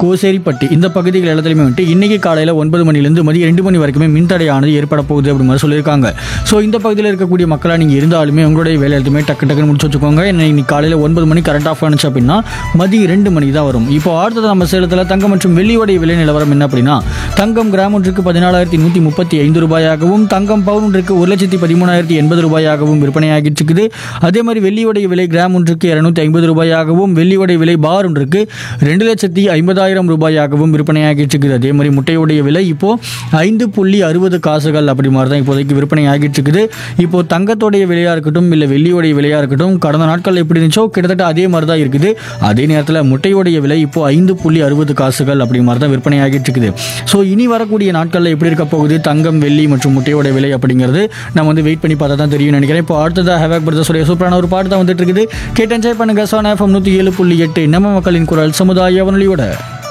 கோசேரிப்பட்டி இந்த பகுதிகள் எல்லாத்துலையுமே வந்துட்டு இன்னைக்கு காலையில் ஒன்பது மணிலேருந்து மதியம் ரெண்டு மணி வரைக்குமே மின்தடையானது ஏற்பட போகுது அப்படி மாதிரி சொல்லியிருக்காங்க ஸோ இந்த பகுதியில் இருக்கக்கூடிய மக்களாக நீங்கள் இருந்தாலுமே உங்களுடைய வேலை எல்லாத்தையுமே டக்கு டக்குன்னு முடிச்சு வச்சுக்கோங்க ஏன்னா இன்னைக்கு காலையில் ஒன்பது மணி கரண்ட் ஆஃப் ஆனிச்சு அப்படின்னா மதியம் ரெண்டு மணிக்கு தான் வரும் இப்போ அடுத்தது நம்ம சேலத்தில் தங்கம் மற்றும் வெள்ளியோடைய விலை நிலவரம் என்ன அப்படின்னா தங்கம் கிராம் ஒன்றுக்கு பதினாலாயிரத்தி நூற்றி முப்பத்தி ஐந்து ரூபாயாகவும் தங்கம் பவுன் ஒன்றுக்கு ஒரு லட்சத்தி பதிமூணாயிரத்தி எண்பது ரூபாயாகவும் விற்பனையாகிட்டு இருக்குது அதே மாதிரி வெள்ளியோடைய விலை கிராம் ஒன்றுக்கு இரநூத்தி ஐம்பது ரூபாயாகவும் வெள்ளியோடைய விலை பார் ஒன்றுக்கு ரெண்டு லட்சத்தி ஐம்பதாயிரம் ரூபாயாகவும் விற்பனையாகிட்டு இருக்குது அதே மாதிரி முட்டையுடைய விலை இப்போ ஐந்து புள்ளி அறுபது காசுகள் அப்படி மாதிரி தான் இப்போதைக்கு விற்பனை ஆகிட்டு இருக்குது இப்போ தங்கத்தோடைய விலையாக இருக்கட்டும் இல்லை வெள்ளியோடைய விலையாக இருக்கட்டும் கடந்த நாட்கள் எப்படி இருந்துச்சோ கிட்டத்தட்ட அதே மாதிரி தான் இருக்குது அதே நேரத்தில் முட்டையோடைய விலை இப்போ ஐந்து புள்ளி அறுபது காசுகள் அப்படி மாதிரி தான் விற்பனை ஆகிட்டு இருக்குது ஸோ இனி வரக்கூடிய நாட்களில் எப்படி இருக்க போகுது தங்கம் வெள்ளி மற்றும் முட்டையோட விலை அப்படிங்கிறது நம்ம வந்து வெயிட் பண்ணி பார்த்தா தான் தெரியும் நினைக்கிறேன் இப்போ அடுத்ததாக ஹேவாக் பிரதர்ஸோடைய சூப்பரான ஒரு பாட்டு தான் வந்துட்டு இருக்குது கேட்டு என்ஜாய் பண்ணுங்க சோனா எஃப்எம் நூற்றி ஏழு புள்ளி எட்டு நம்ம மக்களின் குரல் சமுதாய வானொலியோட